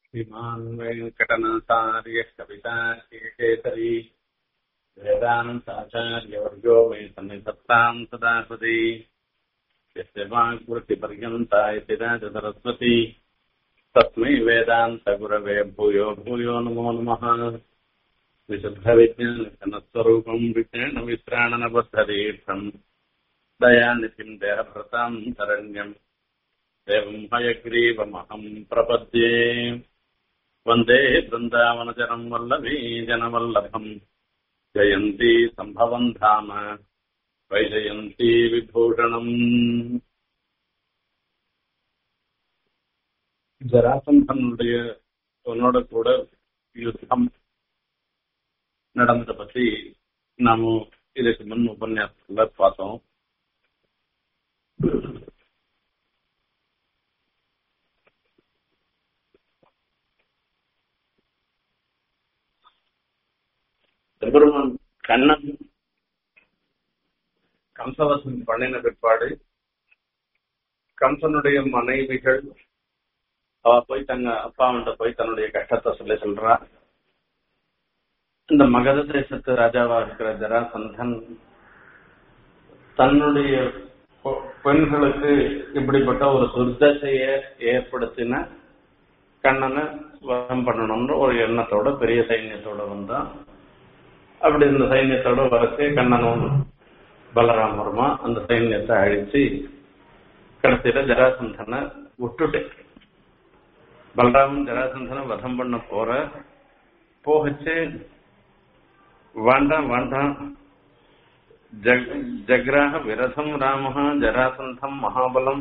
श्रीमान् वेङ्कटनाथार्यः कविताकेसरी वेदान्ताचार्यवर्गो मे सन्निधत्ताम् सदा हृदि यस्य वाक्वृत्तिपर्यन्ता इति राजसरस्वती तस्मै वेदान्तगुरवे भूयो भूयो नमो नमः विशुद्धविज्ञानस्वरूपम् विज्ञानविश्राणनबद्धदीर्थम् दयानिधिम् देहभृताम् शरण्यम् देवम् हयग्रीवमहम् प्रपद्ये वन्दे बृन्दावनजनम् वल्लभी जनवल्लभम् जयन्ती सम्भवम् धाम வைஜயந்தி விபூஷணம் ஜராசந்தனுடைய உன்னோட கூட யுத்தம் நடந்ததை பத்தி நாம இதுக்கு முன் உபன்யாசத்துல பார்த்தோம் பெருமான் கண்ணன் கம்சவசம் பண்ணின பிற்பாடு கம்சனுடைய மனைவிகள் அவ போய் தங்க அப்பாவன்ட்ட போய் தன்னுடைய கஷ்டத்தை சொல்லி சொல்றா இந்த மகத தேசத்து ராஜாவா இருக்கிற ஜராசந்தன் தன்னுடைய பெண்களுக்கு இப்படிப்பட்ட ஒரு துர்தசைய ஏற்படுத்தின கண்ணனை வதம் பண்ணணும்னு ஒரு எண்ணத்தோட பெரிய சைன்யத்தோட வந்தான் அப்படி இந்த சைன்யத்தோட வரச்சு கண்ணனும் பலராமருமா அந்த சைன்யத்தை அழிச்சு கடைசியில ஜராசந்தனை விட்டுட்டேன் பலராமன் ஜராசந்தனை வதம் பண்ண போற போகச்சு வேண்டாம் வேண்டாம் ஜக்ராக விரதம் ராம ஜராசந்தம் மகாபலம்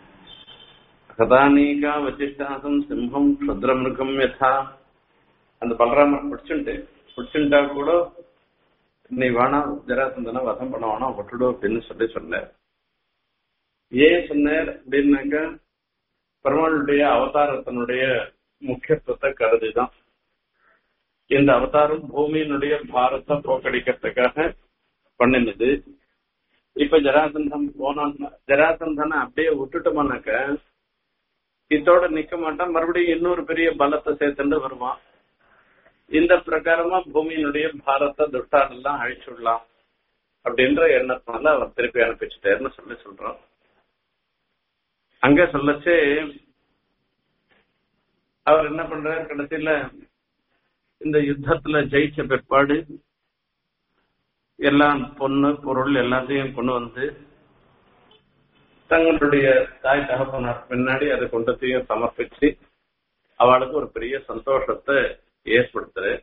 கதானீகா வச்சிஷ்டாசம் சிம்மம் க்ஷுத்ரமிருகம் யதா அந்த பலராமர் பிடிச்சுட்டு பிடிச்சுட்டா கூட நீ வேணாம் ஜராசந்தனை வசம் பண்ண வேணாம் விட்டுடு அப்படின்னு சொல்லி சொன்னார் ஏன் சொன்னார் அப்படின்னாக்க பெருமாளுடைய அவதாரத்தினுடைய முக்கியத்துவத்தை கருதிதான் இந்த அவதாரம் பூமியினுடைய பாரத்தை போக்கடிக்கிறதுக்காக பண்ணினது இப்ப ஜராசந்தம் போனான் ஜராசந்தனை அப்படியே விட்டுட்டோம்னாக்க இதோட நிக்க மாட்டான் மறுபடியும் இன்னொரு பெரிய பலத்தை சேர்த்துட்டு வருவான் இந்த பிரகாரமா பூமியினுடைய பாரத்தை துட்டாலெல்லாம் அழிச்சுடலாம் அப்படின்ற எண்ணத்தினால அவர் திருப்பி அனுப்பிச்சுட்டாருன்னு சொல்லி சொல்றோம் அங்க சொல்லச்சு அவர் என்ன பண்றாரு கடைசியில இந்த யுத்தத்துல ஜெயிச்ச பிற்பாடு எல்லாம் பொண்ணு பொருள் எல்லாத்தையும் கொண்டு வந்து தங்களுடைய தாய் தகப்பனார் பின்னாடி அதை கொண்டத்தையும் சமர்ப்பிச்சு அவளுக்கு ஒரு பெரிய சந்தோஷத்தை ஏற்படுத்துறது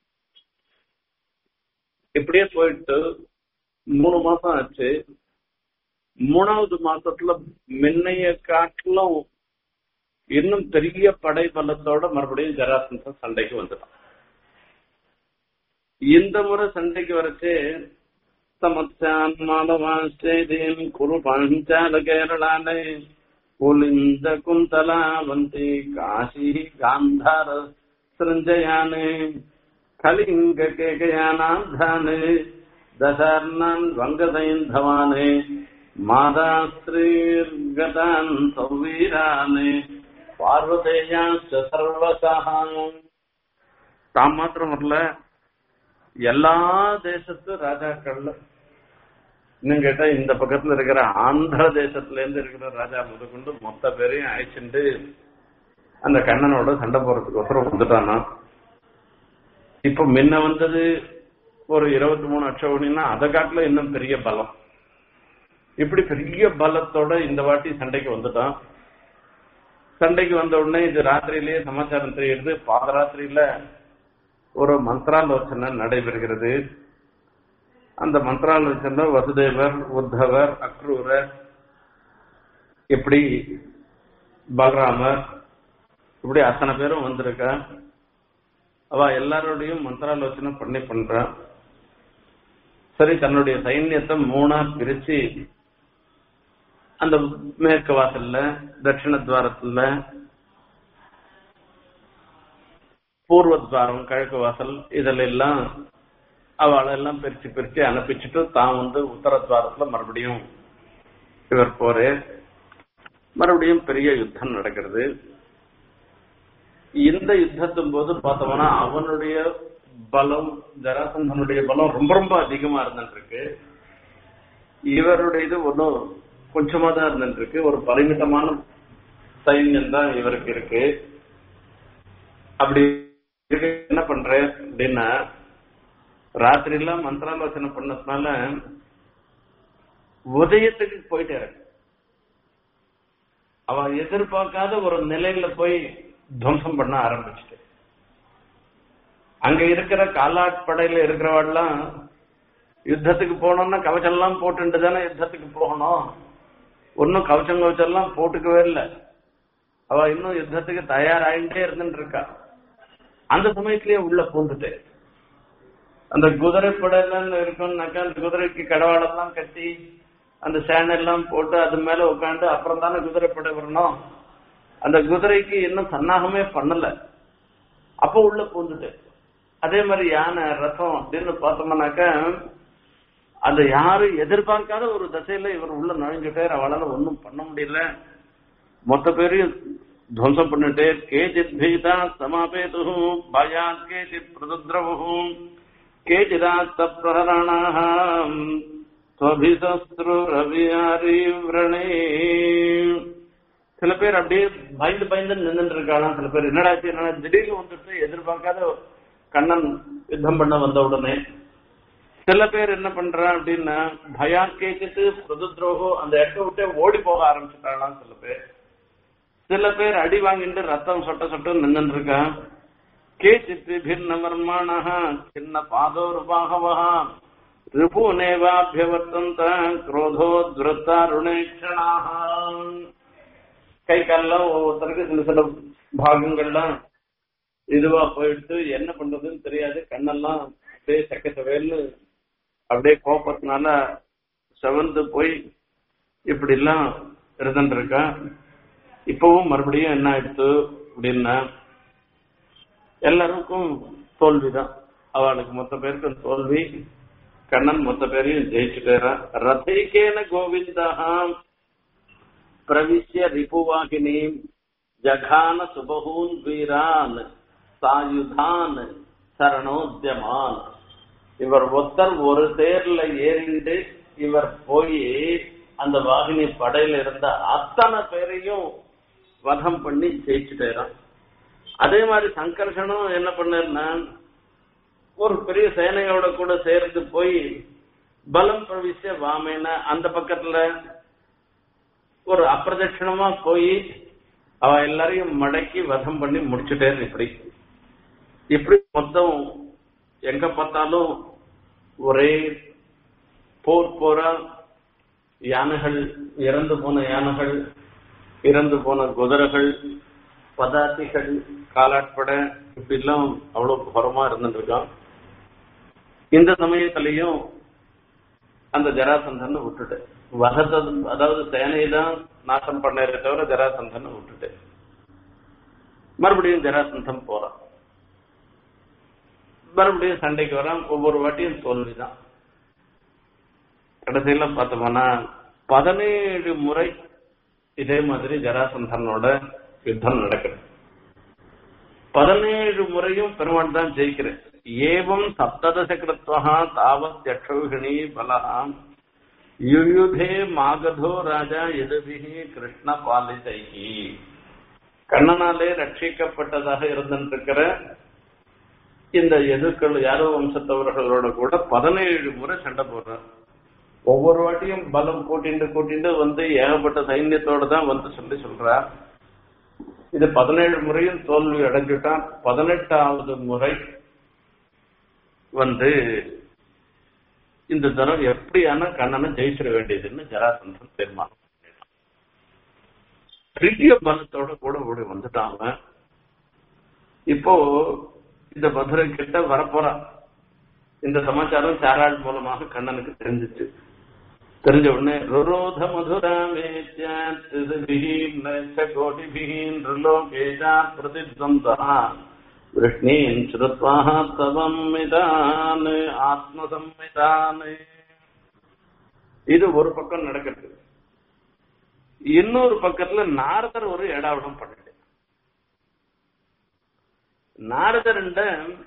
இப்படியே போயிட்டு மூணு மாசம் ஆச்சு மூணாவது மாசத்துல முன்னைய காட்டிலும் இன்னும் பெரிய படை பலத்தோட மறுபடியும் ஜராசந்தன் சண்டைக்கு வந்துட்டான் இந்த முறை சண்டைக்கு வரைச்சு சமத்தான் மாதவாசேதீன் குரு பாஞ்சால கேரளாலே புலிந்த குந்தலாவந்தி காசி காந்தார சஞ்சயானே கலிங்க கேகயானாந்தானே தசர்ணான் வங்கதைந்தவானே மாதாஸ்ரீர்கதான் சௌவீரானே பார்வதேயாச்ச சர்வசகாம் தாம் மாத்திரம் வரல எல்லா தேசத்து ராஜாக்கள்ல இன்னும் கேட்டா இந்த பக்கத்துல இருக்கிற ஆந்திர தேசத்துல இருந்து இருக்கிற ராஜா முதற்கொண்டு மொத்த பேரையும் அழைச்சிட்டு அந்த கண்ணனோட சண்டை போறதுக்கோசரம் வந்துட்டானா இப்ப முன்ன வந்தது ஒரு இருபத்தி மூணு அக்ஷோணின்னா அதை காட்டுல இன்னும் பெரிய பலம் இப்படி பெரிய பலத்தோட இந்த வாட்டி சண்டைக்கு வந்துட்டான் சண்டைக்கு வந்த உடனே இது ராத்திரியிலேயே சமாச்சாரம் தெரியுது பாதராத்திரியில ஒரு மந்திராலோசனை நடைபெறுகிறது அந்த மந்திராலோசனை வசுதேவர் உத்தவர் அக்ரூரர் இப்படி பலராமர் இப்படி அத்தனை பேரும் வந்திருக்கா அவ எல்லாரோடையும் மந்திராலோசனை பண்ணி பண்றான் சரி தன்னுடைய சைன்யத்தை மூணா பிரிச்சு அந்த மேற்கு வாசல்ல தட்சிண துவாரத்துல பூர்வ துவாரம் கிழக்கு வாசல் இதுல எல்லாம் அவளெல்லாம் பிரிச்சு பிரிச்சு அனுப்பிச்சுட்டு தான் வந்து உத்தர துவாரத்துல மறுபடியும் இவர் போரு மறுபடியும் பெரிய யுத்தம் நடக்கிறது இந்த யுத்தத்தின் போது பார்த்தோம்னா அவனுடைய பலம் ஜராசந்தனுடைய பலம் ரொம்ப ரொம்ப அதிகமா இருந்துருக்கு இவருடைய இது ஒன்றும் கொஞ்சமா தான் இருந்துருக்கு ஒரு பரிமிதமான சைன்யம் தான் இவருக்கு இருக்கு அப்படி இருக்கு என்ன பண்றேன் அப்படின்னா ராத்திரி எல்லாம் மந்திராலோசனை பண்ணதுனால உதயத்துக்கு போயிட்டாரு அவ எதிர்பார்க்காத ஒரு நிலையில போய் துவம்சம் பண்ண ஆரம்பிச்சுட்டு அங்க இருக்கிற காலாட்படையில இருக்கிறவாள்லாம் யுத்தத்துக்கு போனோம்னா கவச்சம் எல்லாம் போட்டுட்டு தானே யுத்தத்துக்கு போகணும் ஒன்னும் கவச்சம் கவச்சம் எல்லாம் போட்டுக்கவே இல்லை அவ இன்னும் யுத்தத்துக்கு தயாராயிட்டே இருந்துட்டு இருக்கா அந்த சமயத்திலேயே உள்ள பூந்துட்டு அந்த குதிரை படையில இருக்கும்னாக்கா அந்த குதிரைக்கு கடவாளெல்லாம் கட்டி அந்த சேன் எல்லாம் போட்டு அது மேல உட்காந்து அப்புறம் தானே குதிரை படை வரணும் அந்த குதிரைக்கு இன்னும் சன்னாகமே பண்ணல அப்போ உள்ள பூந்துட்டு அதே மாதிரி யானை ரசம் அப்படின்னு பார்த்தோம்னாக்கா அந்த யாரும் எதிர்பார்க்காத ஒரு தசையில இவர் உள்ள நுழைஞ்சுட்டார் அவளால ஒன்றும் பண்ண முடியல மொத்த பேரையும் துவம்சம் பண்ணிட்டு கேச்சித் பீதா சமாபேது பயாத் கேச்சித் பிரதுத்ரவு கேச்சிதாஸ்த பிரஹரணாக ஸ்வபிசஸ்ரு ரவியாரி விரணே சில பேர் அப்படியே பயந்து பயந்து நின்றுட்டு இருக்காளாம் சில பேர் என்னடாச்சு என்னடா திடீர்னு வந்துட்டு எதிர்பார்க்காத கண்ணன் யுத்தம் பண்ண வந்த உடனே சில பேர் என்ன பண்றா அப்படின்னா பயா கேச்சிட்டு பிரதுத்ரோகோ அந்த இடத்த விட்டே ஓடி போக ஆரம்பிச்சுட்டாங்களாம் சில பேர் சில பேர் அடி வாங்கிட்டு ரத்தம் சொட்ட சொட்ட நின்று இருக்கான் கேச்சித் விபின்ன வர்மாணः சின்ன பாதோர்பாகவः ரிபுனேவாபியவர்த்தந்த குரோதோத்வத்தாருணேக்ஷணாக கை காலெல்லாம் ஒவ்வொருத்தருக்கு சில சில பாகங்கள்லாம் இதுவா போயிட்டு என்ன பண்றதுன்னு தெரியாது கண்ணெல்லாம் அப்படியே சக்கச்சவேல்னு அப்படியே கோபத்தினால செவந்து போய் இப்படி எல்லாம் இருந்துட்டு இருக்கா இப்பவும் மறுபடியும் என்ன ஆயிடுச்சு அப்படின்னா எல்லாருக்கும் தோல்விதான் அவளுக்கு மொத்த பேருக்கும் தோல்வி கண்ணன் மொத்த பேரையும் ஜெயிச்சுட்டாரான் ரதைக்கேன கோவிந்தா பிரவிஷ்ய ரிபுவாகினி ஜகான சுபகூன் வீரான் சாயுதான் சரணோத்தியமான் இவர் ஒருத்தர் ஒரு தேர்ல ஏறிண்டு இவர் போய் அந்த வாகினி படையில இருந்த அத்தனை பேரையும் வதம் பண்ணி ஜெயிச்சுட்டாரான் அதே மாதிரி சங்கர்ஷனும் என்ன பண்ணா ஒரு பெரிய சேனையோட கூட சேர்ந்து போய் பலம் பிரவிசிய வாமேன அந்த பக்கத்துல ஒரு அப்பிரதட்சணமா போய் அவ எல்லாரையும் மடக்கி வதம் பண்ணி முடிச்சுட்டேன் இப்படி இப்படி மொத்தம் எங்க பார்த்தாலும் ஒரே போர் போரா யானைகள் இறந்து போன யானைகள் இறந்து போன குதிரைகள் பதார்த்திகள் காலாட்பட இப்படி எல்லாம் அவ்வளவு புறமா இருந்துட்டு இருக்கான் இந்த சமயத்திலையும் அந்த ஜராசந்தன் விட்டுட்டு வகத்தை அதாவது சேனையை தான் நாசம் பண்ணே தவிர ஜராசந்தன் விட்டுட்டு மறுபடியும் ஜராசந்தன் போறான் மறுபடியும் சண்டைக்கு வரான் ஒவ்வொரு வாட்டியும் தோல்விதான் கடைசியில பார்த்தோம்னா பதினேழு முறை இதே மாதிரி ஜராசந்தனோட யுத்தம் நடக்குது பதினேழு முறையும் பெருமாள் தான் ஜெயிக்கிறேன் ஏவம் சப்ததச கிருத்வா தாவத் யக்ஷௌகிணி பலஹாம் யுயுதே மாகதோ ராஜா எதுபிகி கிருஷ்ண பாலிதைகி கண்ணனாலே ரட்சிக்கப்பட்டதாக இருந்திருக்கிற இந்த எதிர்க்கள் யாரோ வம்சத்தவர்களோட கூட பதினேழு முறை சண்டை போடுறார் ஒவ்வொரு வாட்டியும் பலம் கூட்டிண்டு கூட்டிண்டு வந்து ஏகப்பட்ட சைன்யத்தோட தான் வந்து சொல்லி சொல்றார் இது பதினேழு முறையும் தோல்வி அடைஞ்சுட்டான் பதினெட்டாவது முறை வந்து இந்த தரம் எப்படியான கண்ணனை ஜெயிச்சிட வேண்டியதுன்னு ஜராசந்தன் தீர்மானம் பண்ணினான். பெரிய பலத்தோட கூட ஓடி வந்துட்டாங்க இப்போ இந்த மதுரை கிட்ட வரப்போறான் இந்த சமாச்சாரம் சாராள் மூலமாக கண்ணனுக்கு தெரிஞ்சிச்சு தெரிஞ்ச உடனே ருரோத மதுராமேத்யோடிபீன் பிரதித்வந்தா விஷ்ணீன் ஸ்ருத்வாஹ தவம்மிதான் ஆத்மசம்மிதான் இது ஒரு பக்கம் நடக்கிறது இன்னொரு பக்கத்துல நாரதர் ஒரு ஏடாவிடம் பண்ணிட்டு நாரதருண்ட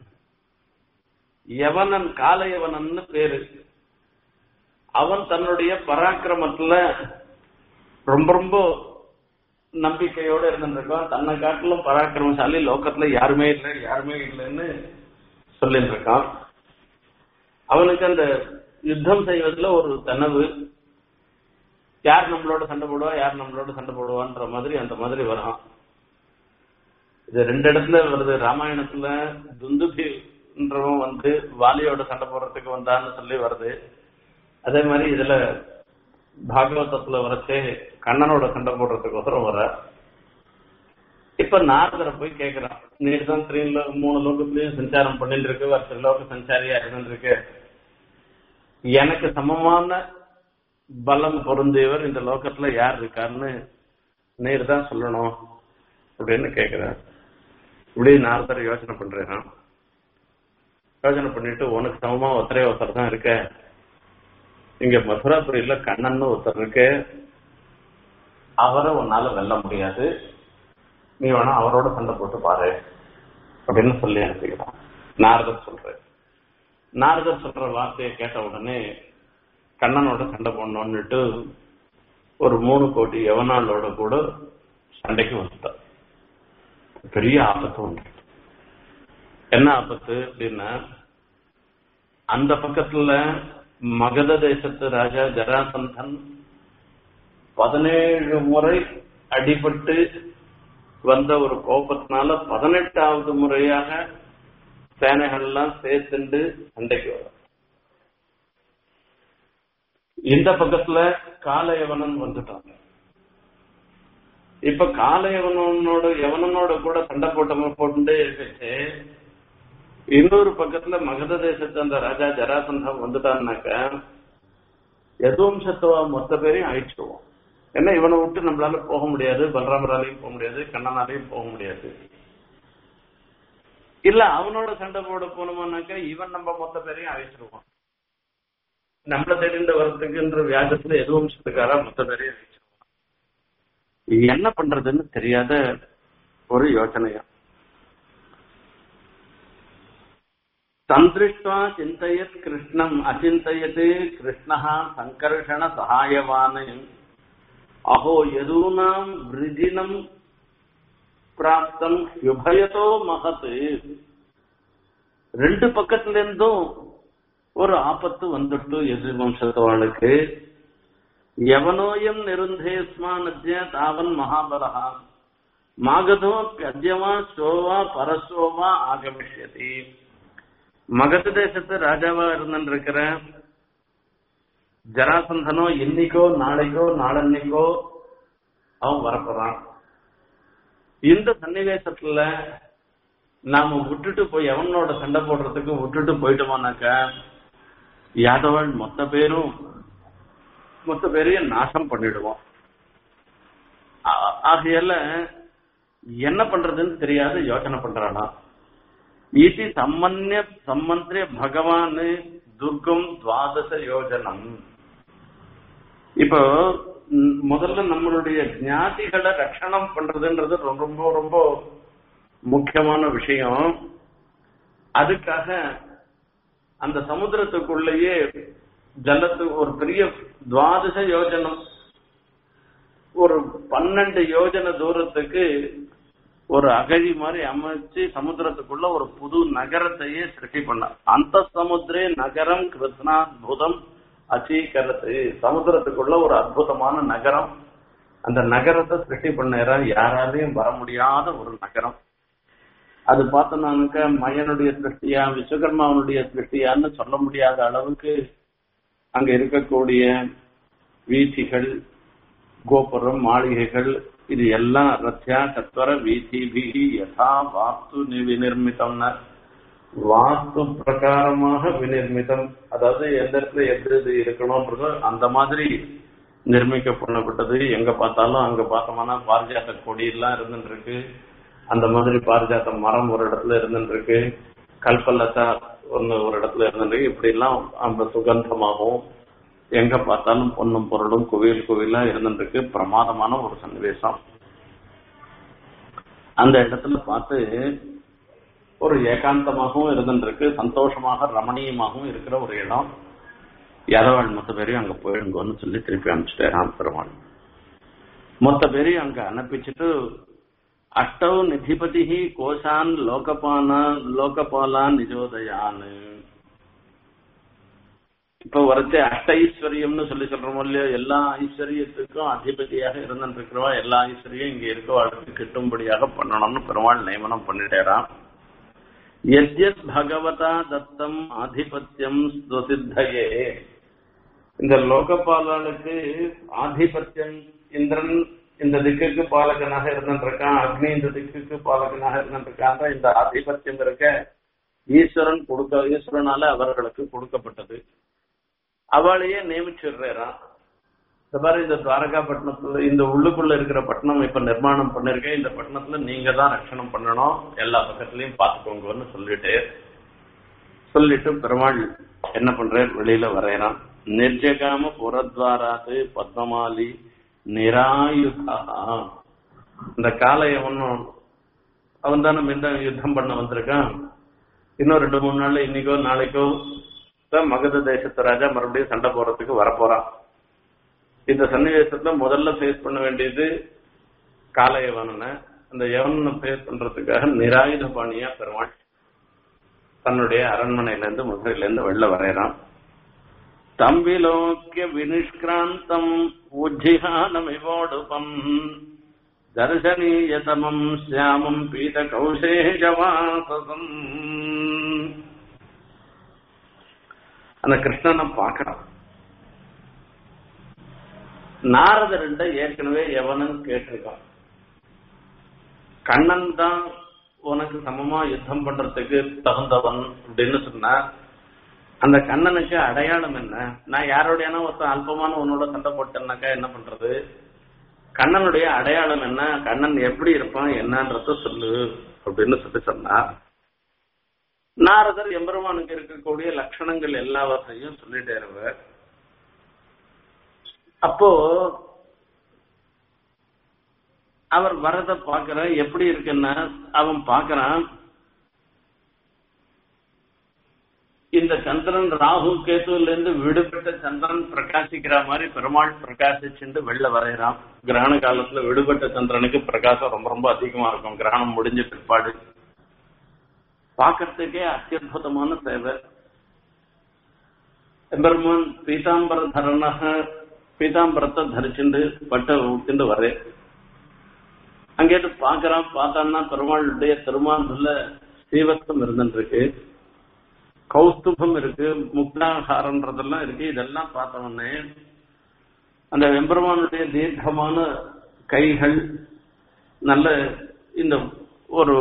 யவனன் காலயவனன்னு பேரு அவன் தன்னுடைய பராக்கிரமத்துல ரொம்ப ரொம்ப நம்பிக்கையோட இருந்துருக்கான் தன்னை காட்டிலும் பராக்கிரமசாலி லோகத்துல யாருமே இல்லை யாருமே இல்லைன்னு சொல்லிட்டு இருக்கான் அவனுக்கு அந்த யுத்தம் செய்வதுல ஒரு கனவு யார் நம்மளோட சண்டை போடுவா யார் நம்மளோட சண்டை போடுவான்ற மாதிரி அந்த மாதிரி வரும் இது ரெண்டு இடத்துல வருது ராமாயணத்துல துந்துபின்றவன் வந்து வாலியோட சண்டை போடுறதுக்கு வந்தான்னு சொல்லி வருது அதே மாதிரி இதுல பாகவதத்துல வரச்சே கண்ணனோட சண்டை போடுறதுக்கோசரம் வர இப்ப நாரதரை போய் கேக்குறான் நீர் தான் த்ரீ மூணு லோகத்திலயும் சஞ்சாரம் பண்ணிட்டு இருக்கு வருஷ லோக சஞ்சாரியா இருந்துருக்கு எனக்கு சமமான பலம் பொருந்தியவர் இந்த லோகத்துல யார் இருக்காருன்னு நீர் தான் சொல்லணும் அப்படின்னு கேக்குறேன் இப்படி நாரதர் யோசனை பண்றேன் யோசனை பண்ணிட்டு உனக்கு சமமா ஒருத்தரே ஒருத்தர் தான் இருக்க இங்க மதுராபுரியில கண்ணன் ஒருத்தர் இருக்கு அவரை உன்னால வெல்ல முடியாது நீ வேணா அவரோட சண்டை போட்டு பாரு அப்படின்னு சொல்லி அனுப்பிக்கிறான் நாரதர் சொல்றேன் நாரதர் சொல்ற வார்த்தையை கேட்ட உடனே கண்ணனோட சண்டை போடணும்னுட்டு ஒரு மூணு கோடி யவனாளோட கூட சண்டைக்கு வந்துட்டான் பெரிய ஆபத்து உண்டு என்ன ஆபத்து அப்படின்னா அந்த பக்கத்துல மகத தேசத்து ராஜா ஜராசந்தன் பதினேழு முறை அடிபட்டு வந்த ஒரு கோபத்தினால பதினெட்டாவது முறையாக சேனைகள்லாம் சேர்த்துண்டு சண்டைக்கு வரும் இந்த பக்கத்துல காலயவனன் வந்துட்டாங்க இப்ப காலயவனோட யவனனோட கூட சண்டை போட்டவங்க போட்டுட்டே இருக்கச்சு இன்னொரு பக்கத்துல மகத தேசத்து அந்த ராஜா ஜராசந்தம் வந்துட்டான்னாக்க யதுவம்சத்துவ மொத்த பேரையும் அழிச்சிடுவோம் ஏன்னா இவனை விட்டு நம்மளால போக முடியாது பலராமராலையும் போக முடியாது கண்ணனாலையும் போக முடியாது இல்ல அவனோட சண்டை போட போனோம்னாக்க இவன் நம்ம மொத்த பேரையும் அழிச்சிடுவான் நம்மள தெரிந்த வரத்துக்குன்ற வியாஜத்துல எதுவம்சத்துக்காரா மொத்த பேரையும் அழிச்சிடுவான் என்ன பண்றதுன்னு தெரியாத ஒரு யோசனையா சந்திருஷ்டா சிந்தையத் கிருஷ்ணம் அச்சிந்தயத் கிருஷ்ணா சங்கர்ஷண சகாயவான் அஹோ யதூனாம் விருதினம் பிராப்தம் யுபயதோ மகத் ரெண்டு பக்கத்துல இருந்தும் ஒரு ஆபத்து வந்துட்டு எதிர் வம்சத்தவாளுக்கு எவனோயம் நிருந்தேஸ்மா நத்திய தாவன் மகாபலகா மாகதோ அத்யவா சோவா பரசோவா ஆகமிஷ்யதி மகத தேசத்து ராஜாவா இருந்திருக்கிற ஜராசந்தனோ இன்னைக்கோ நாளைக்கோ நாளன்னைக்கோ அவன் வரப்போறான் இந்த சன்னிவேசத்துல நாம விட்டுட்டு போய் எவனோட சண்டை போடுறதுக்கு விட்டுட்டு போயிட்டோமானாக்க யாதவன் மொத்த பேரும் மொத்த பேரையும் நாசம் பண்ணிடுவோம் ஆ- ஆகையால என்ன பண்றதுன்னு தெரியாத யோசனை பண்றானா இது சம்மன்ய சம்மந்திரிய பகவான் துர்க்கம் துவாதச யோஜனம் இப்போ ம், முதல்ல நம்மளுடைய ஞாதிகளை ரட்சணம் பண்றதுன்றது ரொம்ப ரொம்ப ரொம்ப முக்கியமான விஷயம் அதுக்காக அந்த சமுத்திரத்துக்குள்ளேயே ஜலத்து ஒரு பெரிய துவாதச யோஜனம் ஒரு பன்னெண்டு யோஜன தூரத்துக்கு ஒரு அகழி மாதிரி அமைச்சு சமுத்திரத்துக்குள்ள ஒரு புது நகரத்தையே சிருஷ்டி பண்ணார் அந்த சமுத்திரே நகரம் கிருஷ்ணாத்புதம் அச்சீகரத்து சமுத்திரத்துக்குள்ள ஒரு அற்புதமான நகரம் அந்த நகரத்தை சிருஷ்டி பண்ண யாராலையும் வர முடியாத ஒரு நகரம் அது பார்த்தோம்னாக்க மயனுடைய சிருஷ்டியா விஸ்வகர்மாவனுடைய சிருஷ்டியான்னு சொல்ல முடியாத அளவுக்கு அங்க இருக்கக்கூடிய வீதிகள் கோபுரம் மாளிகைகள் இது எல்லாம் ரத்யா சத்வர வீதி வீதி யதா வாஸ்து நி- விநிர்மிதம்னா வாஸ்து பிரகாரமாக விநிர்மிதம் அதாவது எந்த இடத்துல எது எது இருக்கணும்ன்றதோ அந்த மாதிரி நிர்மிக்க பண்ணப்பட்டது எங்க பார்த்தாலும் அங்க பார்த்தோம்னா பாரிஜாத்த கொடி எல்லாம் இருந்துட்டு இருக்கு அந்த மாதிரி பாரிஜாத்த மரம் ஒரு இடத்துல இருந்துட்டு இருக்கு கல்பல்லத்தா ஒன்னு ஒரு இடத்துல இருந்துட்டு இருக்கு இப்படி எல்லாம் அந்த சுகந்தமாகவும் எங்க பார்த்தாலும் பொன்னும் பொருளும் கோவில் கோவிலா இருந்துட்டு இருக்கு பிரமாதமான ஒரு சன்னிவேசம் அந்த இடத்துல பார்த்து ஒரு ஏகாந்தமாகவும் இருந்துருக்கு சந்தோஷமாக ரமணீயமாகவும் இருக்கிற ஒரு இடம் யாதவாள் மொத்த பேரையும் அங்க போயிடுங்கன்னு சொல்லி திருப்பி அனுப்பிச்சிட்டேன் பெருமாள் மொத்த பேரையும் அங்க அனுப்பிச்சுட்டு அஷ்டவ் நிதிபதி கோஷான் லோகபான லோகபாலான் நிஜோதயான்னு இப்ப வரச்ச அஷ்ட ஐஸ்வர்யம்னு சொல்லி சொல்றோமோ இல்லையோ எல்லா ஐஸ்வர்யத்துக்கும் அதிபதியாக இருந்துருக்கிறவா எல்லா ஐஸ்வர்யம் இங்க இருக்கவாளுக்கு கிட்டும்படியாக பண்ணணும்னு பெருமாள் நியமனம் பண்ணிட்டேராம் எத்யத் பகவதா தத்தம் ஆதிபத்தியம் ஸ்வசித்தையே இந்த லோகபாலனுக்கு ஆதிபத்தியம் இந்திரன் இந்த திக்குக்கு பாலகனாக இருந்துருக்கான் அக்னி இந்த திக்குக்கு பாலகனாக இருந்துருக்கான் இந்த ஆதிபத்தியம் இருக்க ஈஸ்வரன் கொடுக்க ஈஸ்வரனால அவர்களுக்கு கொடுக்கப்பட்டது அவளையே நியமிச்சிடுறான் இந்த மாதிரி இந்த துவாரகாப்பட்டினத்துல இந்த உள்ளுக்குள்ள இருக்கிற பட்டணம் இப்ப நிர்மாணம் பண்ணிருக்கேன் இந்த பட்டணத்துல நீங்க தான் ரட்சணம் பண்ணணும் எல்லா பக்கத்துலயும் பாத்துக்கோங்கன்னு சொல்லிட்டு சொல்லிட்டு பெருமாள் என்ன பண்றார் வெளியில வரையறான் நிர்ஜகாம புறத்வாராத்து பத்மமாலி நிராயுதா இந்த காலைய ஒன்னும் அவன் தானே முன்ன யுத்தம் பண்ண வந்திருக்கான் இன்னும் ரெண்டு மூணு நாள்ல இன்னைக்கோ நாளைக்கோ தான் மகத தேசத்து ராஜா மறுபடியும் சண்டை போறதுக்கு வரப்போறான் இந்த சன்னிவேசத்துல முதல்ல ஃபேஸ் பண்ண வேண்டியது காலையவனனை அந்த யவனை ஃபேஸ் பண்றதுக்காக நிராயுத பாணியா பெருமாள் தன்னுடைய அரண்மனையில இருந்து மதுரையில இருந்து வெளில வரையறான் தம்பிலோக்கிய வினிஷ்கிராந்தம் உஜ்ஜிகானமிவோடுபம் தர்சனீயதமம் சியாமம் பீத கௌசேஜவாசம் அந்த கிருஷ்ணனை பார்க்கறான் நாரதர்கிட்ட ஏற்கனவே எவனும் கேட்டிருக்கான் கண்ணன் தான் உனக்கு சமமா யுத்தம் பண்றதுக்கு தகுந்தவன் அப்படின்னு சொன்னா அந்த கண்ணனுக்கு அடையாளம் என்ன நான் யாரோடையான ஒருத்தன் அல்பமான உன்னோட சண்டை போட்டேன்னாக்கா என்ன பண்றது கண்ணனுடைய அடையாளம் என்ன கண்ணன் எப்படி இருப்பான் என்னன்றத சொல்லு அப்படின்னு சொல்லி சொன்னா நாரதர் எம்பெருமானுக்கு இருக்கக்கூடிய லட்சணங்கள் எல்லாவற்றையும் சொல்லிட்டேருவர் அப்போ அவர் வரத பாக்குற எப்படி இருக்குன்னா அவன் பாக்குறான் இந்த சந்திரன் ராகு கேதுல இருந்து விடுபட்ட சந்திரன் பிரகாசிக்கிற மாதிரி பெருமாள் பிரகாசிச்சுட்டு வெளில வரைகிறான் கிரகண காலத்துல விடுபட்ட சந்திரனுக்கு பிரகாசம் ரொம்ப ரொம்ப அதிகமா இருக்கும் கிரகணம் முடிஞ்ச பிற்பாடு பார்க்கறதுக்கே அத்தியுதமான சேவை எம்பெருமான் பீதாம்பர தரணக பீதாம்பரத்தை தரிச்சுண்டு பட்டை ஊத்திண்டு வரே அங்கேட்டு பாக்குறான் பார்த்தான்னா பெருமாளுடைய திருமாந்துல ஸ்ரீவஸ்தம் இருந்துருக்கு கௌஸ்துபம் இருக்கு முக்தாகாரன்றதெல்லாம் இருக்கு இதெல்லாம் பார்த்தவொடனே அந்த வெம்பெருமானுடைய தீர்க்கமான கைகள் நல்ல இந்த ஒரு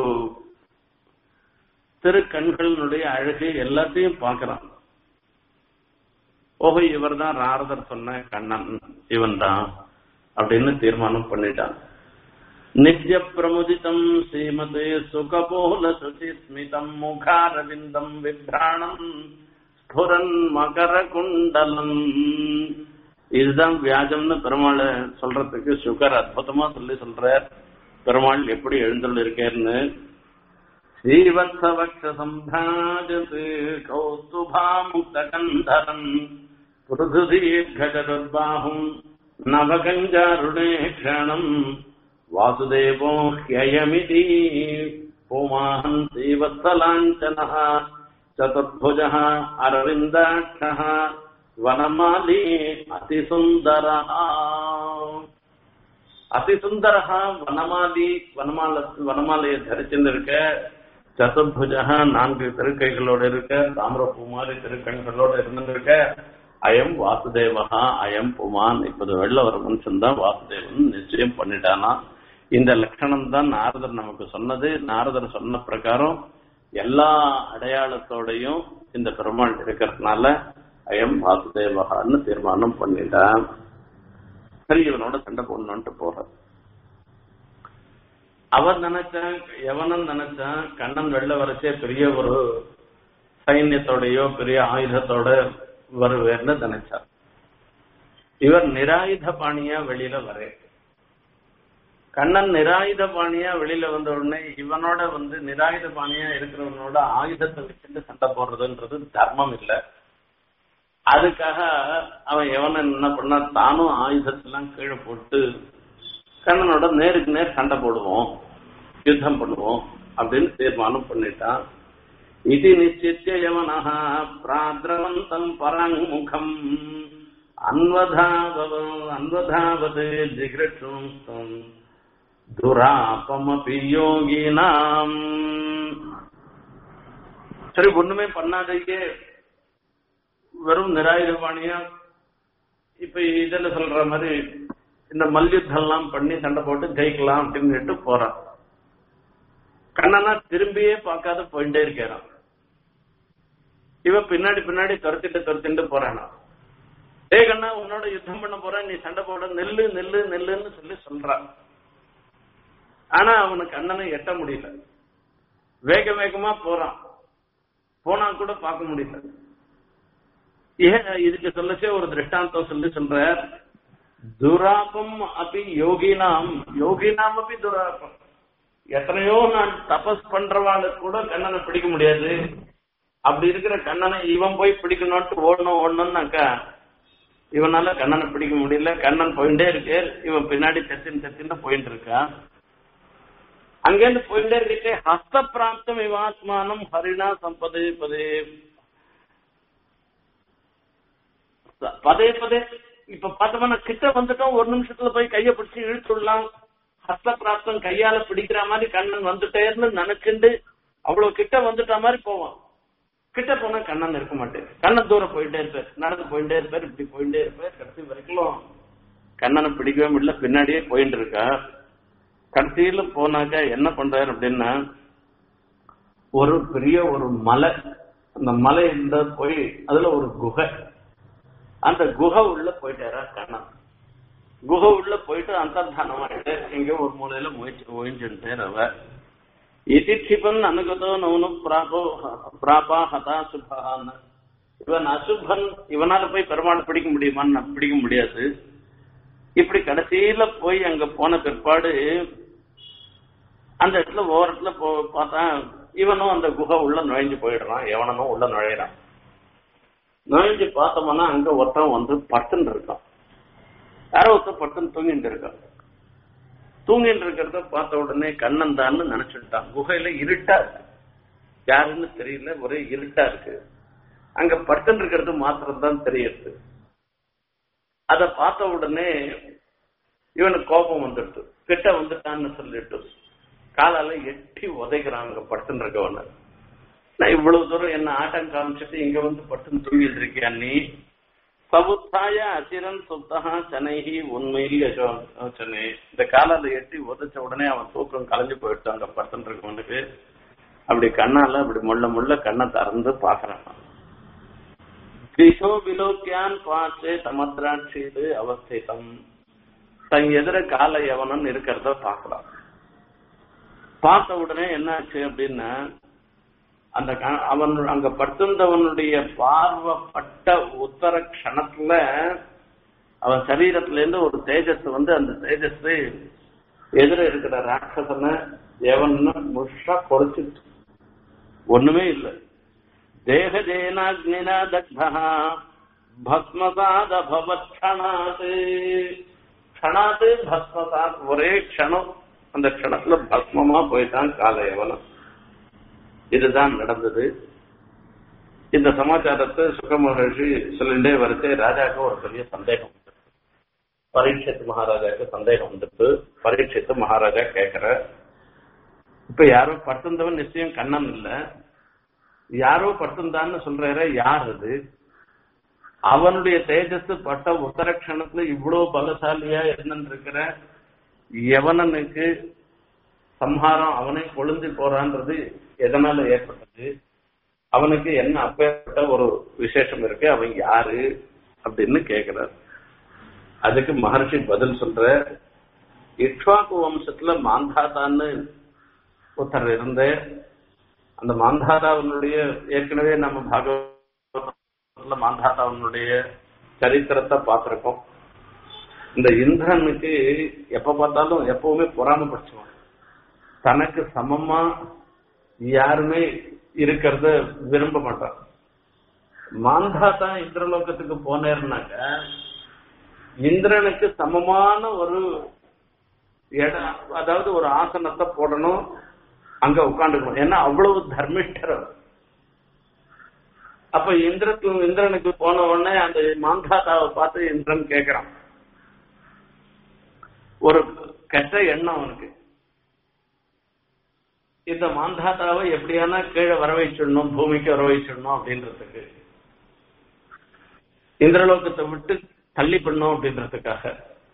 திருக்கண்களினுடைய அழகு எல்லாத்தையும் பார்க்கறான் ஓஹோ இவர் தான் நாரதர் சொன்ன கண்ணன் இவன் தான் அப்படின்னு தீர்மானம் பண்ணிட்டான் நித்ய பிரமுதிதம் ஸ்ரீமதே சுகபோல சுசி ஸ்மிதம் முகாரவிந்தம் விப்ராணம் ஸ்புரன் மகர குண்டலம் இதுதான் வியாஜம்னு பெருமாள் சொல்றதுக்கு சுகர் அற்புதமா சொல்லி சொல்றார் பெருமாள் எப்படி எழுந்துள்ள இருக்கேன்னு ஸ்ரீவத்சவக்ஷ சம்பிராஜத் கௌஸ்துபாமுக்தகந்தரன் புருதுதீர்घचतुर्बाहुम् नवगञ्जारुणे क्षणम् वासुदेवो ह्ययमिति पुमाहम् श्रीवत्सलाञ्चनः चतुर्भुजः अरविन्दाक्षः वनमाली अतिसुन्दरः அதிசுந்தரஹ வனமாலி வனமால வனமாலையை தரிச்சிருக்க சதுர்புஜா நான்கு திருக்கைகளோட இருக்க தாமிரப்பூ மாதிரி திருக்கண்களோட இருந்திருக்க அயம் வாசுதேவகா அயம் புமான் இப்போது வெளில வர மனுஷன் தான் வாசுதேவன் நிச்சயம் பண்ணிட்டானா இந்த லட்சணம் தான் நாரதர் நமக்கு சொன்னது நாரதர் சொன்ன பிரகாரம் எல்லா அடையாளத்தோடையும் இந்த பெருமாள் இருக்கிறதுனால அயம் வாசுதேவகான்னு தீர்மானம் பண்ணிட்டான் சரி இவனோட சண்டை போடணும்ட்டு போற அவன் நினைச்சான் எவனும் நினைச்சான் கண்ணன் வெள்ள வரைச்சே பெரிய ஒரு சைன்யத்தோடயோ பெரிய ஆயுதத்தோட வருவேர்னு நினைச்சார் இவர் நிராயுத பாணியா வெளியில வரே கண்ணன் நிராயுத பாணியா வெளியில வந்த உடனே இவனோட வந்து நிராயுத பாணியா இருக்கிறவனோட ஆயுதத்தை வச்சுட்டு சண்டை போடுறதுன்றது தர்மம் இல்ல அதுக்காக அவன் எவன என்ன பண்ணா தானும் ஆயுதத்தெல்லாம் கீழே போட்டு கண்ணனோட நேருக்கு நேர் சண்டை போடுவோம் யுத்தம் பண்ணுவோம் அப்படின்னு தீர்மானம் பண்ணிட்டான் இது நிச்சித்திய யவனः பிராத்ரவந்தம் பரங்முகம் அன்வதாவ அன்வதாவது ஜிகிருஷும் துராபமபி யோகினாம் சரி ஒண்ணுமே பண்ணாதையே வெறும் நிராயுதபாணியா இப்ப இதுல சொல்ற மாதிரி இந்த மல்யுத்தம் எல்லாம் பண்ணி சண்டை போட்டு ஜெயிக்கலாம் அப்படின்னு போறான் கண்ணனா திரும்பியே பார்க்காத போயிட்டே இருக்கிறான் இவன் பின்னாடி பின்னாடி துரத்திட்டு துரத்திட்டு போறானா ஏ கண்ணா உன்னோட யுத்தம் பண்ண போறேன் நீ சண்டை போட நெல்லு நெல்லு நெல்லுன்னு சொல்லி சொல்றான் ஆனா அவனுக்கு அண்ணனை எட்ட முடியல வேக வேகமா போறான் போனா கூட பார்க்க முடியல ஏன் இதுக்கு சொல்லச்சே ஒரு திருஷ்டாந்தம் சொல்லி சொல்ற துராபம் அப்படி யோகினாம் யோகினாம் அப்படி துராபம் எத்தனையோ நான் தபஸ் பண்றவாளுக்கு கூட கண்ணனை பிடிக்க முடியாது அப்படி இருக்கிற கண்ணனை இவன் போய் பிடிக்கணும்ட்டு ஓடணும் ஓடணும்னாக்கா இவனால கண்ணனை பிடிக்க முடியல கண்ணன் போயிட்டே இருக்கே இவன் பின்னாடி தத்தின் தத்தின்னு போயிட்டு இருக்கான் அங்கேருந்து போயிட்டே இருக்கிட்டே ஹஸ்த பிராப்தம் இவாத்மானம் ஹரிணா சம்பதே பதே பதே பதே இப்ப பார்த்தோம்னா கிட்ட வந்துட்டோம் ஒரு நிமிஷத்துல போய் கைய பிடிச்சு இழுத்துடலாம் ஹஸ்த பிராப்தம் கையால பிடிக்கிற மாதிரி கண்ணன் வந்துட்டேன்னு நினைச்சுண்டு அவ்வளவு கிட்ட வந்துட்ட மாதிரி போவான் கிட்ட போனா கண்ணன் இருக்க மாட்டேன் கண்ணன் தூரம் போயிட்டே இருப்பார் நடந்து போயிட்டே இருப்பார் இப்படி போயிட்டே இருப்பார் கடைசி வரைக்கும் கண்ணனை பிடிக்கவே முடியல பின்னாடியே போயிட்டு இருக்கா கடைசியில போனாக்கா என்ன பண்றாரு அப்படின்னா ஒரு பெரிய ஒரு மலை அந்த மலை இந்த போய் அதுல ஒரு குகை அந்த குகை உள்ள போயிட்டாரா கண்ணன் குகை உள்ள போயிட்டு அந்தர்தானம் ஆயிட்டு எங்கேயோ ஒரு மூலையில முயற்சி ஒழிஞ்சுட்டேன் அவ இதி க்ஷிபன் அனுகதோ நவனு பிராபோ பிராபா ஹதா சுபான்னு இவன் அசுபன் இவனால போய் பெருமாள் பிடிக்க முடியுமான்னு பிடிக்க முடியாது இப்படி கடைசியில போய் அங்க போன பிற்பாடு அந்த இடத்துல ஓரத்துல போ பார்த்தா இவனும் அந்த குகை உள்ள நுழைஞ்சு போயிடுறான் எவனனும் உள்ள நுழையிறான் நுழைஞ்சு பார்த்தோம்னா அங்க ஒருத்தன் வந்து படுத்துன்னு இருக்கான் யாரோ ஒருத்தன் படுத்துன்னு தூங்கிட்டு இருக்கான் தூங்கிட்டு இருக்கிறத பார்த்த உடனே கண்ணன் தான் நினைச்சுட்டான் குகையில இருட்டா இருக்கு யாருன்னு தெரியல ஒரே இருட்டா இருக்கு அங்க படுத்துன்னு இருக்கிறது மாத்திரம் தான் தெரியுது அத பார்த்த உடனே இவனுக்கு கோபம் வந்துடுது கிட்ட வந்துட்டான்னு சொல்லிட்டு காலால எட்டி உதைக்கிறாங்க படுத்துன்னு இருக்கவன நான் இவ்வளவு தூரம் என்ன ஆட்டம் காமிச்சிட்டு இங்க வந்து படுத்துன்னு தூங்கிட்டு இருக்கியா நீ சவுத்தாய அசிரன் சுத்தகா சென்னைஹி உண்மையில் சென்னை இந்த காலால எட்டி உதைச்ச உடனே அவன் தூக்கம் கலைஞ்சு போயிட்டு அங்க படுத்துட்டு இருக்கவனுக்கு அப்படி கண்ணால அப்படி முள்ள முள்ள கண்ணை திறந்து பாக்குறான் திசோ விலோக்கியான் பார்த்தே தமத்ராட்சிது அவஸ்திதம் தன் எதிர கால எவனன் இருக்கிறத பார்க்கலாம் பார்த்த உடனே என்னாச்சு அப்படின்னா அந்த அவன் அங்க படுத்திருந்தவனுடைய பார்வைப்பட்ட உத்தர கணத்துல அவன் சரீரத்துல இருந்து ஒரு தேஜஸ் வந்து அந்த தேஜஸ் எதிர இருக்கிற ராட்சசனை எவன்னு முஷா குறைச்சிட்டு ஒண்ணுமே இல்லை தேகஜேனாக்னினா தக்தா பஸ்மசாத் அபவத் க்ஷணாத் க்ஷணாத் பஸ்மசாத் ஒரே க்ஷணம் அந்த க்ஷணத்துல பஸ்மமா போயிட்டான் காலையவனம் இதுதான் நடந்தது இந்த சமாச்சாரத்தை சுக மகர்ஷி சொல்லிண்டே வரச்சே ராஜாவுக்கு ஒரு பெரிய சந்தேகம் பரீட்சித்து மகாராஜாக்கு சந்தேகம் வந்துட்டு பரீட்சித்து மகாராஜா கேக்குற இப்ப யாரோ படுத்திருந்தவன் நிச்சயம் கண்ணன் இல்ல யாரோ படுத்திருந்தான்னு சொல்றாரு யார் அது அவனுடைய தேஜஸ் பட்ட உத்தரக்ஷணத்துல இவ்வளவு பலசாலியா இருந்திருக்கிற எவனனுக்கு சம்ஹாரம் அவனே கொழுந்து போறான்றது எதனால ஏற்பட்டது அவனுக்கு என்ன அப்பேற்பட்ட ஒரு விசேஷம் இருக்கு அவன் யாரு அப்படின்னு கேக்குறார் அதுக்கு மகர்ஷி பதில் சொல்ற இக்ஷ்வாக்கு வம்சத்துல மாந்தாதான்னு ஒருத்தர் இருந்த அந்த மாந்தாதாவனுடைய ஏற்கனவே நம்ம பாகவத மாந்தாதாவனுடைய சரித்திரத்தை பார்த்திருக்கோம் இந்த இந்திரனுக்கு எப்ப பார்த்தாலும் எப்பவுமே பொறாமப்படுச்சுவான் தனக்கு சமமா யாருமே இருக்கிறத விரும்ப மாட்டான் மாந்தாத்தா இந்திரலோகத்துக்கு போனேர்னாக்க இந்திரனுக்கு சமமான ஒரு இடம் அதாவது ஒரு ஆசனத்தை போடணும் அங்க உட்காந்துக்கணும் ஏன்னா அவ்வளவு தர்மிஷ்டர் அவர். அப்ப இந்திரத்து இந்திரனுக்கு போன உடனே அந்த மாந்தாத்தாவை பார்த்து இந்திரன் கேட்கிறான் ஒரு கெட்ட எண்ணம் அவனுக்கு இந்த மாந்தாத்தாவை எப்படியானா கீழே வர வச்சிடணும் பூமிக்கு வர வச்சிடணும் அப்படின்றதுக்கு இந்திரலோகத்தை விட்டு தள்ளி பண்ணும் அப்படின்றதுக்காக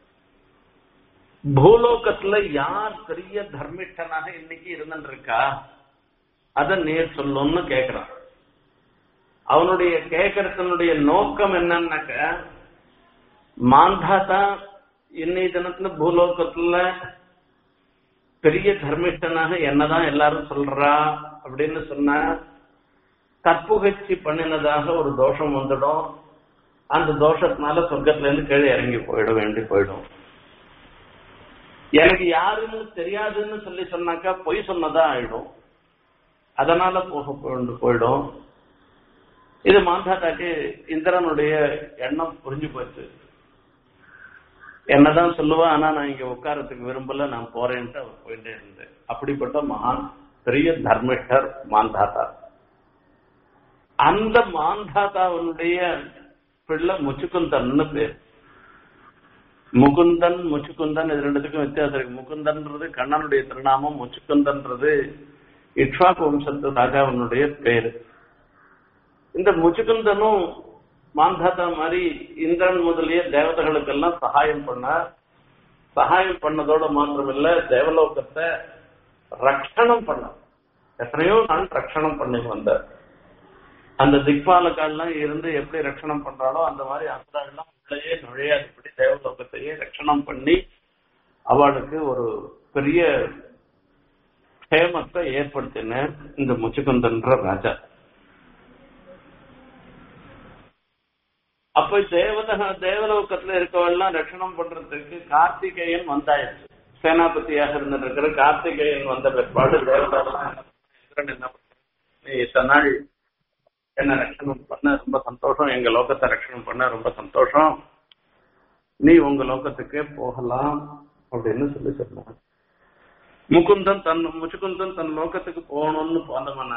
பூலோகத்துல யார் பெரிய தர்மிஷ்டனாக இன்னைக்கு இருந்துட்டு இருக்கா அத நேர் சொல்லும்னு கேக்குறான் அவனுடைய கேட்கறதனுடைய நோக்கம் என்னன்னாக்க மாந்தாத்தா இன்னைய தினத்துல பூலோகத்துல பெரிய தர்மிஷ்டனாக என்னதான் எல்லாரும் சொல்றா அப்படின்னு சொன்னா கற்புகழ்ச்சி பண்ணினதாக ஒரு தோஷம் வந்துடும் அந்த தோஷத்தினால சொர்க்கத்துல இருந்து கீழே இறங்கி போயிட வேண்டி போயிடும் எனக்கு யாருன்னு தெரியாதுன்னு சொல்லி சொன்னாக்கா பொய் சொன்னதா ஆயிடும் அதனால போக போயிண்டு- போயிடும் இது மாந்தாத்தாக்கு இந்திரனுடைய எண்ணம் புரிஞ்சு போச்சு என்னதான் சொல்லுவா ஆனா நான் இங்க உட்காரத்துக்கு விரும்பல நான் போறேன்ட்டு அவர் போயிட்டே இருந்தேன் அப்படிப்பட்ட மகான் பெரிய தர்மிஷ்டர் மாந்தாத்தா அந்த மாந்தாத்தாவனுடைய பிள்ளை முச்சுக்குந்தன்னு பேர் முகுந்தன் முச்சுக்குந்தன் இது ரெண்டுத்துக்கும் வித்தியாசம் இருக்கு முகுந்தன்றது கண்ணனுடைய திருநாமம் முச்சுக்குந்தன்றது இட்வாக் வம்சத்து ராஜாவினுடைய பேரு இந்த முச்சுக்குந்தனும் மாந்தாத்தா மாதிரி இந்திரன் முதலிய தேவதைகளுக்கெல்லாம் சகாயம் பண்ணார் சகாயம் பண்ணதோட மாத்திரமில்ல தேவலோகத்தை ரட்சணம் பண்ணார் எத்தனையோ நாள் ரட்சணம் பண்ணி வந்தார் அந்த திக்பாலக்கால்லாம் இருந்து எப்படி ரட்சணம் பண்றாளோ அந்த மாதிரி அசுராலாம் உள்ளேயே நுழையாதபடி தேவலோகத்தையே ரட்சணம் பண்ணி அவளுக்கு ஒரு பெரிய க்ஷேமத்தை ஏற்படுத்தின இந்த முச்சுக்குந்தன்ற ராஜா அப்ப தேவத தேவலோகத்துல இருக்கவெல்லாம் ரட்சணம் பண்றதுக்கு கார்த்திகேயன் வந்தாயிடுச்சு சேனாபதியாக இருந்துட்டு இருக்கிற கார்த்திகேயன் வந்த பிற்பாடு தேவதெல்லாம் இந்திரன் என்ன பண்றான்? நீ இத்தனை நாள் என்ன ரட்சணம் பண்ண ரொம்ப சந்தோஷம் எங்க லோகத்தை ரட்சணம் பண்ண ரொம்ப சந்தோஷம் நீ உங்க லோகத்துக்கே போகலாம் அப்படின்னு சொல்லி சொன்னான் முகுந்தன் தன் முச்சுக்குந்தன் தன் லோகத்துக்கு போகணும்னு போனவனா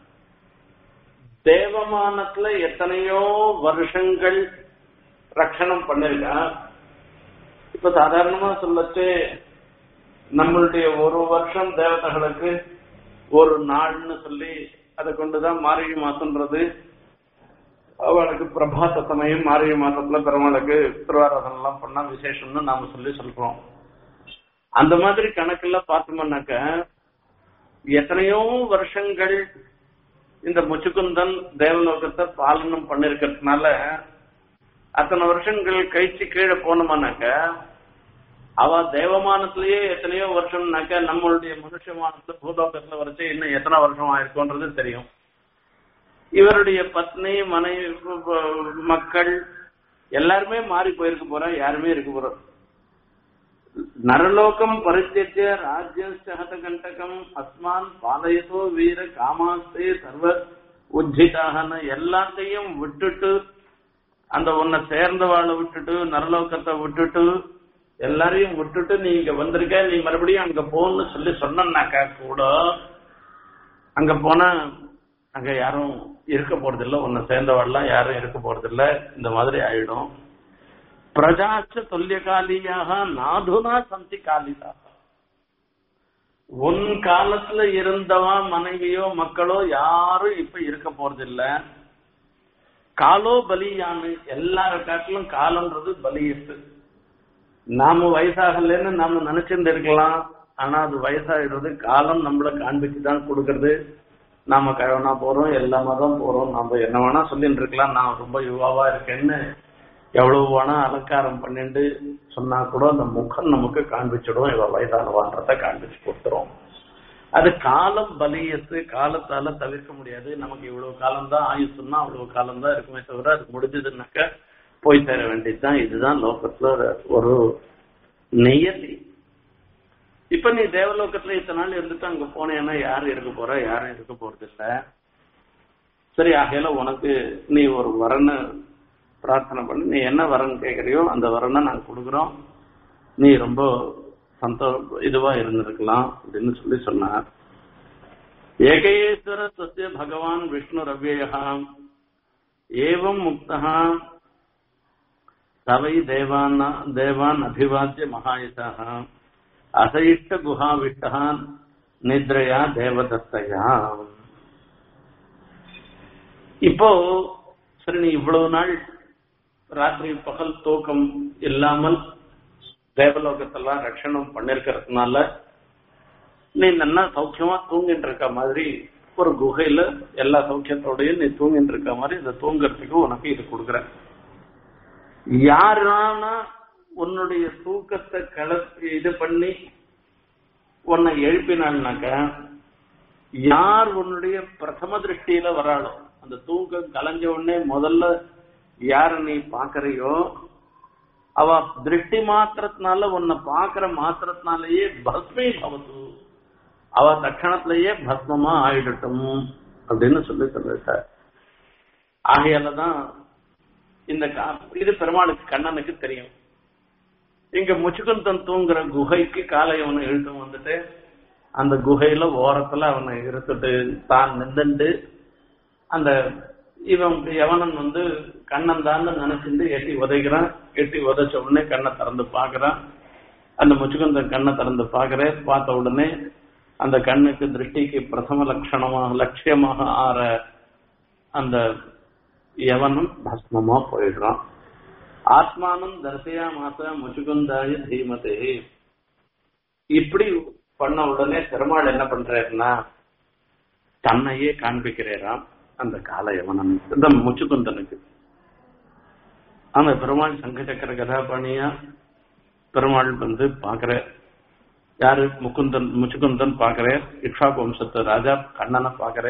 தேவமானத்துல எத்தனையோ வருஷங்கள் ரட்சணம் பண்ணிருக்கா இப்ப சாதாரணமா சொல்லச்சு நம்மளுடைய ஒரு வருஷம் தேவதைகளுக்கு ஒரு நாள்னு சொல்லி அதை கொண்டுதான் மார்கழி மாசம்ன்றது அவளுக்கு பிரபாத சமயம் மார்கழி மாசத்துல பெருமாளுக்கு திருவாராதனம் எல்லாம் பண்ணா விசேஷம்னு நாம சொல்லி சொல்றோம் அந்த மாதிரி கணக்குல பார்த்தோம்னாக்க எத்தனையோ வருஷங்கள் இந்த முச்சுக்குந்தன் தேவலோகத்தை பாலனம் பண்ணிருக்கிறதுனால அத்தனை வருஷங்கள் கழிச்சு கீழே போனோமானாக்க அவ தேவமானத்திலேயே எத்தனையோ வருஷம்னாக்க நம்மளுடைய மனுஷமானத்துல பூலோகத்துல வரைச்சு இன்னும் எத்தனை வருஷம் ஆயிருக்கும்ன்றது தெரியும் இவருடைய பத்னி மனைவி மக்கள் எல்லாருமே மாறி போயிருக்க போறா யாருமே இருக்க போறோம் நரலோகம் பரித்திய ராஜ்யஸ்ட கண்டகம் அஸ்மான் பாலயதோ வீர காமாஸ்தே சர்வ உஜ்ஜிதாகன எல்லாத்தையும் விட்டுட்டு அந்த உன்னை சேர்ந்தவாளை விட்டுட்டு நரலோகத்தை விட்டுட்டு எல்லாரையும் விட்டுட்டு நீ இங்க வந்திருக்க நீ மறுபடியும் அங்க போன்னு சொல்லி சொன்னாக்கா கூட அங்க போனா அங்க யாரும் இருக்க போறதில்ல உன்னை சேர்ந்தவாள்லாம் யாரும் இருக்க போறதில்ல இந்த மாதிரி ஆயிடும் பிரஜாச்ச தொல்லியகாலியாக நாதுனா சந்தி காலிதாக உன் காலத்துல இருந்தவா மனைவியோ மக்களோ யாரும் இப்ப இருக்க போறதில்ல காலோ பலியானு எல்லார காட்டிலும் காலம்ன்றது பலியத்து நாம வயசாகலன்னு நாம நினைச்சிட்டு இருக்கலாம் ஆனா அது வயசாயிடுறது காலம் நம்மள காண்பிச்சு தான் கொடுக்கறது நாம கழவனா போறோம் எல்லாமே தான் போறோம் நாம என்ன வேணா சொல்லிட்டு இருக்கலாம் நான் ரொம்ப யுவாவா இருக்கேன்னு எவ்வளவு வேணா அலங்காரம் பண்ணிட்டு சொன்னா கூட அந்த முகம் நமக்கு காண்பிச்சிடும் இவ வயதானவான்றத காண்பிச்சு கொடுத்துரும் அது காலம் பலியத்து காலத்தால தவிர்க்க முடியாது நமக்கு இவ்வளவு காலம் தான் ஆயுசுன்னா அவ்வளவு காலம் தான் இருக்குமே தவிர அது முடிஞ்சதுன்னாக்க போய் சேர வேண்டியதுதான் இதுதான் லோகத்துல ஒரு நியதி இப்ப நீ தேவலோகத்துல இத்தனை நாள் இருந்துட்டு அங்க போனேன்னா யாரு இருக்க போற யாரும் இருக்க போறது இல்ல சரி ஆகையில உனக்கு நீ ஒரு வரனை பிரார்த்தனை பண்ணி நீ என்ன வரன் கேட்கறியோ அந்த வரனை நாங்க கொடுக்குறோம் நீ ரொம்ப சந்தோ இதுவா இருந்திருக்கலாம் அப்படின்னு சொல்லி சொன்னார் ஏகேஸ்வர சத்திய பகவான் விஷ்ணு ரவ்யா ஏவம் முக்தா தவை தேவான் தேவான் அபிவாத்திய மகாயுதாக அசயிஷ்ட குஹாவிஷ்டா நித்ரையா தேவதத்தையா இப்போ சரி நீ இவ்வளவு நாள் ராத்திரி பகல் தூக்கம் இல்லாமல் தேவலோகத்தெல்லாம் ரட்சணம் பண்ணிருக்கிறதுனால நீ நல்லா சௌக்கியமா தூங்கிட்டு இருக்க மாதிரி ஒரு குகையில எல்லா சௌக்கியத்தோடயும் நீ தூங்கிட்டு இருக்க மாதிரி இதை தூங்குறதுக்கு உனக்கு இது கொடுக்குறேன் யாரானா உன்னுடைய தூக்கத்தை கலப்பி இது பண்ணி உன்னை எழுப்பினான்னாக்க யார் உன்னுடைய பிரதம திருஷ்டியில வராளோ அந்த தூக்கம் கலைஞ்ச உடனே முதல்ல யார நீ பாக்குறியோ அவ திருஷ்டி மாத்திரத்தினால உன்னை பாக்குற மாத்திரத்தினாலேயே பஸ்மி பவது அவ தட்சணத்திலேயே பஸ்மமா ஆயிடட்டும் அப்படின்னு சொல்லி சொல்லிட்டார் ஆகையாலதான் இந்த இது பெருமாளுக்கு கண்ணனுக்கு தெரியும் இங்க முச்சுக்குந்தன் தூங்குற குகைக்கு காலை அவனை இழுத்து வந்துட்டு அந்த குகையில ஓரத்துல அவனை இருத்துட்டு தான் நின்றுண்டு அந்த இவன் யவனன் வந்து கண்ணன் தான் நினைச்சிட்டு எட்டி உதைக்கிறான் எட்டி உதைச்ச உடனே கண்ணை திறந்து பாக்குறான் அந்த முச்சுக்குந்தன் கண்ணை திறந்து பாக்குறேன் பார்த்த உடனே அந்த கண்ணுக்கு திருஷ்டிக்கு பிரதம லட்சணமாக லட்சியமாக ஆற அந்த யவனும் பஸ்மமா போயிடுறான் ஆத்மானம் தரிசையா மாச முச்சுகுந்தாய தீமதே இப்படி பண்ண உடனே பெருமாள் என்ன பண்றாருன்னா தன்னையே காண்பிக்கிறாராம் அந்த கால யவனன் இந்த முச்சுக்குந்தனுக்கு அந்த பெருமாள் சங்க சக்கர கதாபாணியா பெருமாள் வந்து பாக்குற யாரு முகுந்தன் முச்சுக்குந்தன் பாக்குற இக்ஷாக் வம்சத்து ராஜா கண்ணனை பாக்குற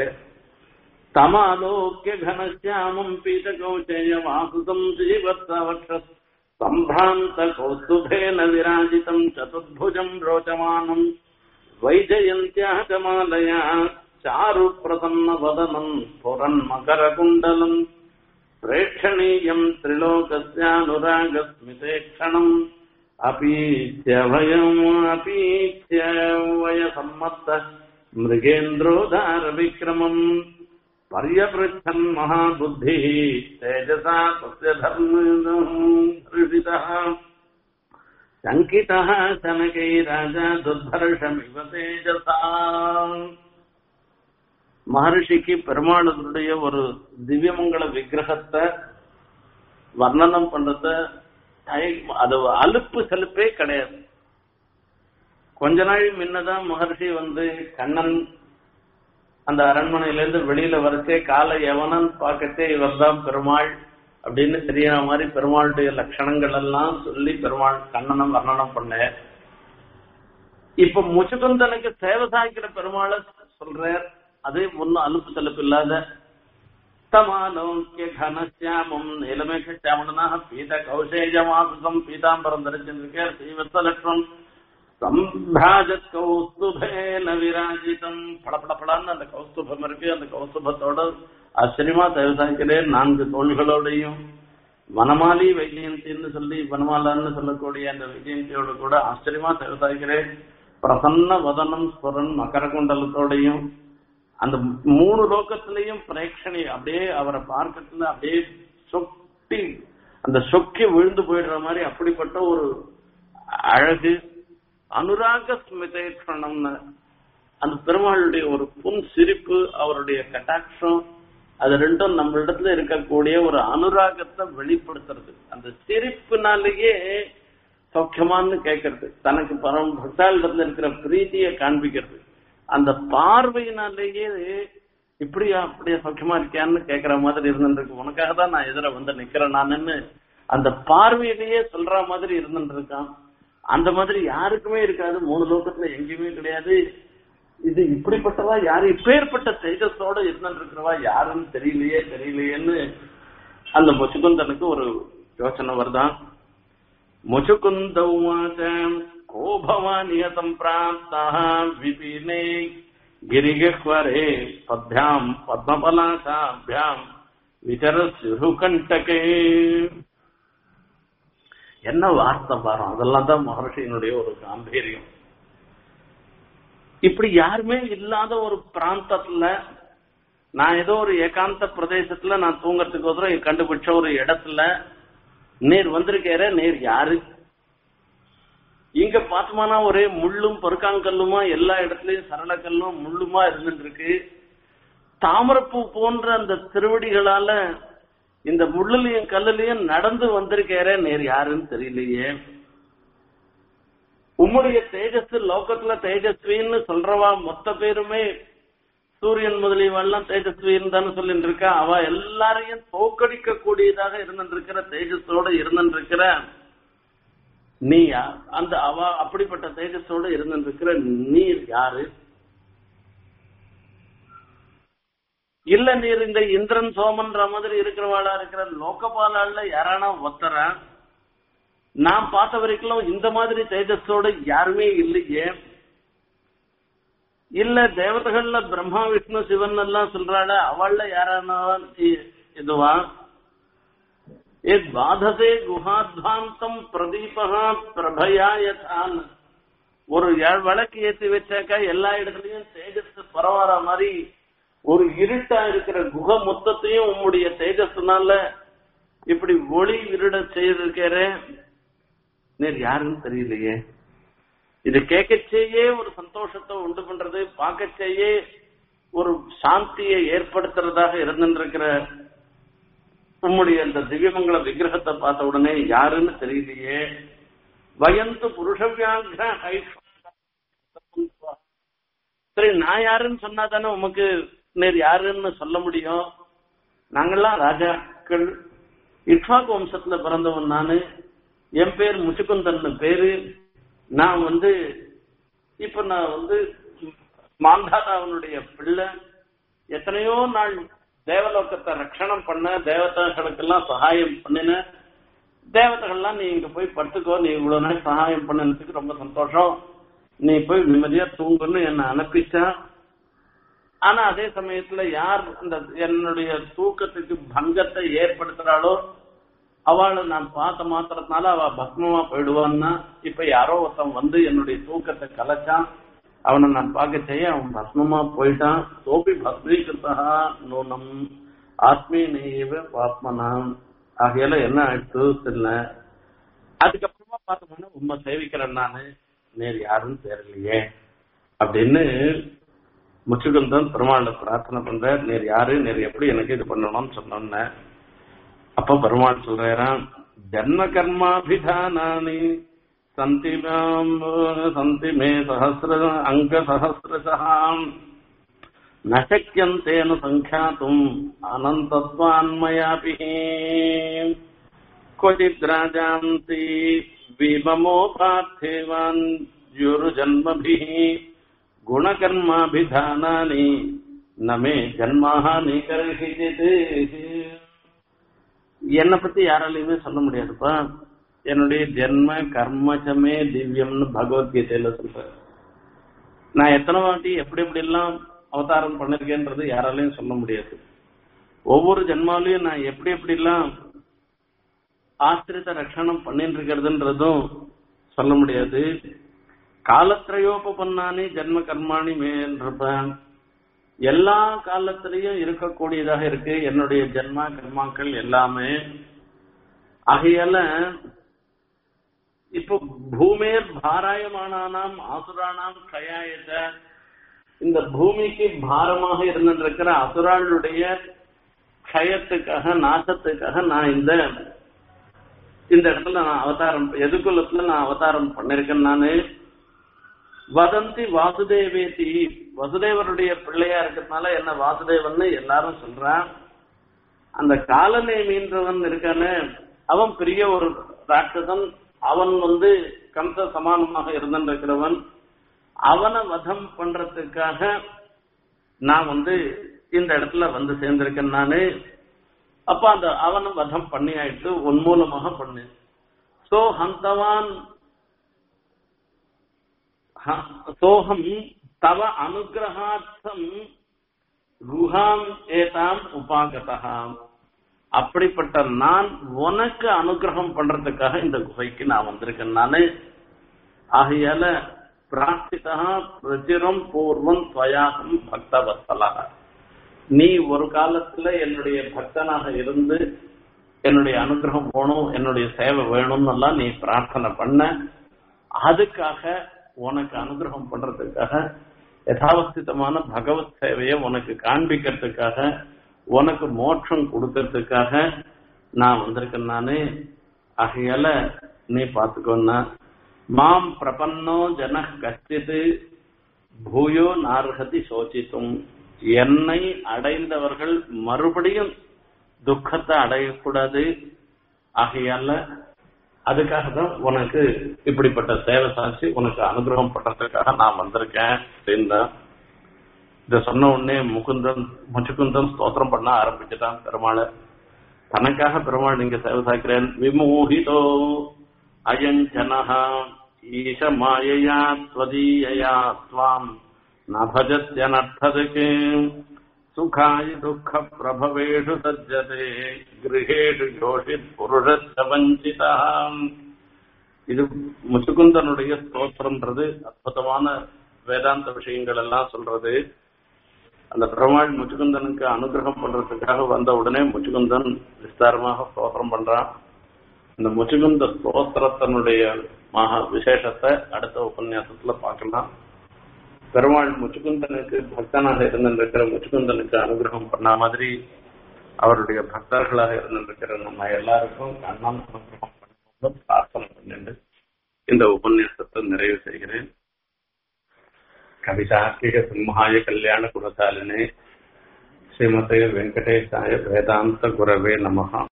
தமாலோக்கிய கனசியாமம் பீதகௌச்சேய வாசுதம் ஜீவத்வக்ஷ சம்பிராந்த கௌஸ்துபேன விராஜிதம் சதுர்புஜம் ரோச்சமானம் வைஜயந்தியா கமாலயா சாரு பிரசன்ன வதனம் புரன் மகர குண்டலம் பிரேட்சணீயம் திரிலோகஸ்யானுராகஸ்மிதே க்ஷணம் अपीत्य वयम् अपीत्य वयसम्मत्त मृगेन्द्रोदार विक्रमम् पर्यपृच्छन् महाबुद्धिः तेजसा तस्य धर्मः शङ्कितः शनकै राजा दुर्धर्षमिव तेजसा மகர்ஷிக்கு பெருமாளுடைய ஒரு திவ்யமங்கல விக்கிரகத்தை வர்ணனம் பண்றத அது அலுப்பு செலுப்பே கிடையாது கொஞ்ச நாள் முன்னதான் மகர்ஷி வந்து கண்ணன் அந்த அரண்மனையில இருந்து வெளியில வரச்சே காலை எவனன் பார்க்கச்சே இவர் தான் பெருமாள் அப்படின்னு தெரியற மாதிரி பெருமாளுடைய லட்சணங்கள் எல்லாம் சொல்லி பெருமாள் கண்ணனம் வர்ணனம் பண்ண இப்ப முச்சுகுந்தனுக்கு சேவை சாய்க்கிற பெருமாளை சொல்றார் அதே ஒன்னும் அலுப்பு செலுப்பு இல்லாத தமாலோக்கிய கனசியாமம் நீலமேக சாமணனாக பீத கௌசேஜமாசுதம் பீதாம்பரம் தரிச்சிருக்கார் ஸ்ரீவத்சலட்சம் சம்பிராஜத் கௌஸ்துபேன விராஜிதம் படப்படப்படான்னு அந்த கௌஸ்துபம் இருக்கு அந்த கௌஸ்துபத்தோட ஆச்சரியமா தயவுசாய்க்கிறேன் நான்கு தோள்களோடையும் வனமாலி வைஜெயந்தின்னு சொல்லி வனமாலான்னு சொல்லக்கூடிய அந்த வைஜெயந்தியோட கூட ஆச்சரியமா தயவுசாய்க்கிறேன் பிரசன்ன வதனம் ஸ்வரன் மகர குண்டலத்தோடையும் அந்த மூணு லோகத்திலையும் பிரேட்சணி அப்படியே அவரை பார்க்கறதுல அப்படியே சொட்டி அந்த சொக்கி விழுந்து போயிடுற மாதிரி அப்படிப்பட்ட ஒரு அழகு அனுராக ஸ்மிதேஷணம்னு அந்த பெருமாளுடைய ஒரு புன் சிரிப்பு அவருடைய கட்டாட்சம் அது ரெண்டும் நம்ம இடத்துல இருக்கக்கூடிய ஒரு அனுராகத்தை வெளிப்படுத்துறது அந்த சிரிப்புனாலேயே சௌக்கியமான்னு கேட்கறது தனக்கு பரம் பக்தாளிடத்துல இருக்கிற பிரீத்தியை காண்பிக்கிறது அந்த பார்வையினாலேயே இப்படியா அப்படியா சௌக்கியமா இருக்கியான்னு கேக்குற மாதிரி இருந்துருக்கு உனக்காக தான் நான் எதிர வந்து நிக்கிறேன் நானுன்னு அந்த பார்வையிலேயே சொல்ற மாதிரி இருந்துட்டு இருக்கான் அந்த மாதிரி யாருக்குமே இருக்காது மூணு லோகத்துல எங்கேயுமே கிடையாது இது இப்படிப்பட்டவா யாரு இப்பேற்பட்ட தேஜஸோட இருந்துட்டு இருக்கிறவா யாருன்னு தெரியலையே தெரியலையேன்னு அந்த முச்சுகுந்தனுக்கு ஒரு யோசனை வருதான் முச்சுகுந்த உவாச்ச கோ பவானியதம் பிராப்தः விபினே गिरिगह्वरे पद्भ्याम् पद्मपलाशाभ्याम् விசரஸ்யுரு கண்டகே என்ன வார்த்தை பாரு அதெல்லாம் தான் மகர்ஷியினுடைய ஒரு காம்பீரியம் இப்படி யாருமே இல்லாத ஒரு பிராந்தத்துல நான் ஏதோ ஒரு ஏகாந்த பிரதேசத்துல நான் தூங்கறதுக்கு ஒருத்தரம் கண்டுபிடிச்ச ஒரு இடத்துல நீர் வந்திருக்கேற நீர் யாரு இங்க பார்த்தோம்னா ஒரே முள்ளும் பருக்காங்கல்லுமா எல்லா இடத்துலயும் சரளக்கல்லும் முள்ளுமா இருந்துட்டு இருக்கு தாமரப்பூ போன்ற அந்த திருவடிகளால இந்த முள்ளுலையும் கல்லுலையும் நடந்து வந்திருக்கேற நேர் யாருன்னு தெரியலையே உம்முடைய தேஜஸ் லோகத்துல தேஜஸ்வின்னு சொல்றவா மொத்த பேருமே சூரியன் முதலியவெல்லாம் தேஜஸ்வின்னு தானே சொல்லிட்டு இருக்கா அவ எல்லாரையும் தோக்கடிக்க கூடியதாக இருந்துட்டு இருக்கிற தேஜஸோட இருந்துட்டு இருக்கிற நீ யார் அந்த அவ அப்படிப்பட்ட தேஜஸோட இருந்துட்டு இருக்கிற நீர் யாரு இல்ல நீர் இந்த இந்திரன் சோமன்ற மாதிரி இருக்கிறவாளா இருக்கிற லோகபாலால யாரானா ஒத்தர நான் பார்த்த வரைக்கும் இந்த மாதிரி தேஜஸோட யாருமே இல்லையே இல்ல தேவதைகள்ல பிரம்மா விஷ்ணு சிவன் எல்லாம் சொல்றாள அவள்ல யாரானா இதுவா ஏத் பாதசே குஹாத்வாந்தம் பிரதீபகா பிரபயா யதான் ஒரு விளக்கு ஏத்தி வச்சாக்கா எல்லா இடத்துலயும் தேஜஸ் பரவாற மாதிரி ஒரு இருட்டா இருக்கிற குக மொத்தத்தையும் உம்முடைய தேஜஸ்னால இப்படி ஒளி இருட செய்திருக்கிற நேர் யாருன்னு தெரியலையே இது கேட்கச்சேயே ஒரு சந்தோஷத்தை உண்டு பண்றது பார்க்கச்சேயே ஒரு சாந்தியை ஏற்படுத்துறதாக இருந்துருக்கிற உம்முடைய அந்த திவ்யமங்கல விக்கிரகத்தை பார்த்த உடனே யாருன்னு தெரியலையே வயந்து புருஷ வியாகிர சரி நான் யாருன்னு சொன்னா தானே உமக்கு நேர் யாருன்னு சொல்ல முடியும் நாங்கெல்லாம் ராஜாக்கள் இட்பாக் வம்சத்துல பிறந்தவன் நானு என் பேர் முச்சுக்குந்தன் பேரு நான் வந்து இப்ப நான் வந்து மாந்தாதாவனுடைய பிள்ளை எத்தனையோ நாள் தேவலோகத்தை ரட்சணம் பண்ண தேவதைகளுக்கெல்லாம் சகாயம் பண்ணின தேவதைகள்லாம் நீ இங்க போய் படுத்துக்கோ நீ இவ்வளவு நாள் சகாயம் பண்ணதுக்கு ரொம்ப சந்தோஷம் நீ போய் நிம்மதியா தூங்குன்னு என்ன அனுப்பிச்சா ஆனா அதே சமயத்துல யார் இந்த என்னுடைய தூக்கத்துக்கு பங்கத்தை ஏற்படுத்துறாளோ அவளை நான் பார்த்த மாத்திரத்தினால அவ பஸ்மமா போயிடுவான்னா இப்ப யாரோ ஒருத்தன் வந்து என்னுடைய தூக்கத்தை கலைச்சான் அவனை நான் பார்க்க செய்ய அவன் பஸ்மமா போயிட்டான் சோபி பஸ்மீகிருத்தா நூனம் ஆத்மீனேவ பாத்மனாம் ஆகையால என்ன ஆயிடுச்சு தெரியல அதுக்கப்புறமா பார்த்தோம்னா உண்மை சேவிக்கிறேன் நானு நேர் யாருன்னு தெரியலையே அப்படின்னு முச்சுகுந்தன் பெருமாளை பிரார்த்தனை பண்ற நேர் யாரு நேர் எப்படி எனக்கு இது பண்ணணும்னு சொன்னோன்ன அப்ப பெருமாள் சொல்றாராம் ஜன்ம கர்மாபிதானானி சந்தி மாம் சந்தி மே சஹசிர அங்க சஹசிரசாம் நசக்கியந்தேன சங்காத்தும் அனந்தத்வான்மயாபி क्वचित् राजान्ति विममोपार्थेवान् जुरुजन्मभिः गुणकर्माभिधानानि न मे ஜன்மாஹானி கருகிஜித் என்னை பத்தி யாராலையுமே சொல்ல முடியாதுப்பா என்னுடைய ஜென்ம கர்மச்சமே திவ்யம்னு பகவத்கீதையில சொல்ற நான் எத்தனை வாட்டி எப்படி எப்படி எல்லாம் அவதாரம் பண்ணிருக்கேன்றது யாராலையும் சொல்ல முடியாது ஒவ்வொரு ஜென்மாலையும் நான் எப்படி எப்படி எல்லாம் ஆசிரித்த ரட்சணம் பண்ணிட்டு இருக்கிறதுன்றதும் சொல்ல முடியாது காலத்திரையோபன்னானி ஜென்ம கர்மாணி மேன்றிருப்பேன் எல்லா காலத்திலையும் இருக்கக்கூடியதாக இருக்கு என்னுடைய ஜென்மா கர்மாக்கள் எல்லாமே ஆகையால இப்போ பூமேர் பாராயமானானாம் ஆசுரானாம் கயாயத்த இந்த பூமிக்கு பாரமாக இருந்திருக்கிற அசுராளுடைய கயத்துக்காக நாசத்துக்காக நான் இந்த இந்த இடத்துல நான் அவதாரம் எதுக்குள்ளத்துல நான் அவதாரம் பண்ணிருக்கேன் நானு வதந்தி வாசுதேவேதி வசுதேவருடைய பிள்ளையா இருக்கிறதுனால என்ன வாசுதேவன் எல்லாரும் சொல்றான் அந்த காலனை மீன்றவன் இருக்கானே அவன் பெரிய ஒரு ராட்சசன் அவன் வந்து கம்ச சமானமாக இருந்திருக்கிறவன் அவனை வதம் பண்றதுக்காக நான் வந்து இந்த இடத்துல வந்து சேர்ந்திருக்கேன் நானு அப்ப அந்த அவனும் வதம் பண்ணி ஆயிட்டு உன்மூலமாக பண்ணு சோ ஹந்தவான் சோகம் தவ அனுகிரகார்த்தம் குஹாம் ஏதாம் உபாகதாம் அப்படிப்பட்ட நான் உனக்கு அனுகிரகம் பண்றதுக்காக இந்த குகைக்கு நான் வந்திருக்கேன் நானு ஆகையால பிரார்த்திதா பிரச்சிரம் பூர்வம் துவயாகம் பக்தவத்தலாக நீ ஒரு காலத்துல என்னுடைய பக்தனாக இருந்து என்னுடைய அனுகிரகம் போகணும் என்னுடைய சேவை வேணும்னு எல்லாம் நீ பிரார்த்தனை பண்ண அதுக்காக உனக்கு அனுகிரகம் பண்றதுக்காக யதாவஸ்திதமான பகவத் சேவையை உனக்கு காண்பிக்கிறதுக்காக உனக்கு மோட்சம் கொடுக்கறதுக்காக நான் வந்திருக்கேன் நானு ஆகையால நீ பாத்துக்கோன்னா மாம் பிரபன்னோ ஜன கஷ்டித்து பூயோ நார்ஹதி சோசித்தும் என்னை அடைந்தவர்கள் மறுபடியும் துக்கத்தை அடையக்கூடாது ஆகையால அதுக்காக தான் உனக்கு இப்படிப்பட்ட சேவை சாட்சி உனக்கு அனுகிரகம் பண்றதுக்காக நான் வந்திருக்கேன் அப்படின்னா இத சொன்ன உடனே முகுந்தன் முச்சுக்குந்தன் ஸ்தோத்திரம் பண்ண ஆரம்பிச்சுட்டான் பெருமாளை தனக்காக பெருமாள் நீங்க சேவை சாய்க்கிறேன் விமோகிதோ அயஞ்சனஹா ஈஷ மாயையா त्वदीयया त्वाम् न भजत्यनर्थदके सुखाय दुःखप्रभवेषु सज्जते गृहेषु योषित् पुरुषस्य वञ्चितः இது முச்சுக்குந்தனுடைய ஸ்தோத்திரம்ன்றது அற்புதமான வேதாந்த விஷயங்கள் எல்லாம் சொல்றது அந்த பெருமாள் முச்சுக்குந்தனுக்கு அனுகிரகம் பண்றதுக்காக வந்த உடனே முச்சுக்குந்தன் விஸ்தாரமாக ஸ்தோத்திரம் பண்றான் இந்த முச்சுகுந்த ஸ்தோத்திரத்தினுடைய மகா விசேஷத்தை அடுத்த உபன்யாசத்துல பார்க்கலாம் பெருமாள் முச்சுக்குந்தனுக்கு பக்தனாக இருந்திருக்கிற முச்சுக்குந்தனுக்கு அனுகிரகம் பண்ண மாதிரி அவருடைய பக்தர்களாக இருந்திருக்கிற நம்ம எல்லாருக்கும் கண்ணன் அனுகிரகம் பண்ணணும் பிரார்த்தனை பண்ணிட்டு இந்த உபன்யாசத்தை நிறைவு செய்கிறேன் கவிதார்க்கிக சிம்ஹாய கல்யாண குணசாலினே ஸ்ரீமதே வெங்கடேசாய வேதாந்த குரவே நமகா